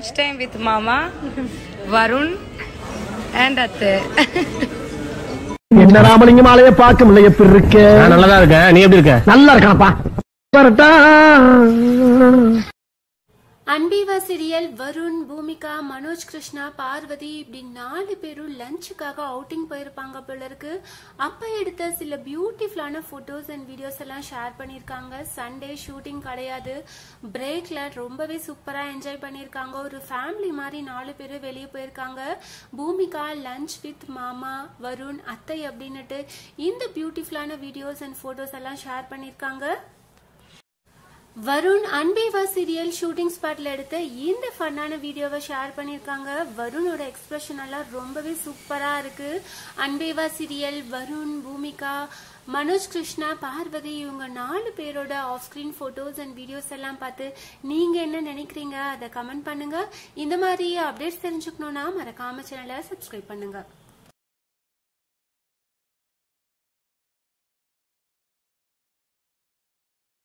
lunch time with மாமா Varun and அத்தை என்ன ராமலிங்கம் ஆலைய பார்க்க முடியல எப்படி இருக்க நான் நல்லதா இருக்கேன் நீ எப்படி இருக்க நல்லா இருக்கானப்பா வரட்டா அன்பீவா சீரியல் வருண் பூமிகா மனோஜ் கிருஷ்ணா பார்வதி இப்படி நாலு பேரும் லஞ்சுக்காக அவுட்டிங் போயிருப்பாங்க போல இருக்கு அப்ப எடுத்த சில பியூட்டிஃபுல்லான போட்டோஸ் அண்ட் வீடியோஸ் எல்லாம் ஷேர் பண்ணியிருக்காங்க சண்டே ஷூட்டிங் கிடையாது பிரேக்ல ரொம்பவே சூப்பரா என்ஜாய் பண்ணியிருக்காங்க ஒரு ஃபேமிலி மாதிரி நாலு பேரும் வெளியே போயிருக்காங்க பூமிகா லஞ்ச் வித் மாமா வருண் அத்தை அப்படின்னுட்டு இந்த பியூட்டிஃபுல்லான வீடியோஸ் அண்ட் போட்டோஸ் எல்லாம் ஷேர் பண்ணியிருக்காங்க வருண் அன்பேவா சீரியல் ஷூட்டிங் ஸ்பாட்ல எடுத்த இந்த ஃபன்னான வீடியோவை ஷேர் பண்ணியிருக்காங்க வருணோட எக்ஸ்பிரஷன் எல்லாம் ரொம்பவே சூப்பரா இருக்கு அன்பேவா சீரியல் வருண் பூமிகா மனோஜ் கிருஷ்ணா பார்வதி இவங்க நாலு பேரோட off screen photos and videos எல்லாம் பார்த்து நீங்க என்ன நினைக்கிறீங்க அதை கமெண்ட் பண்ணுங்க இந்த மாதிரி அப்டேட்ஸ் தெரிஞ்சுக்கணும்னா மறக்காம சேனலை சப்ஸ்கிரைப் பண்ணுங்க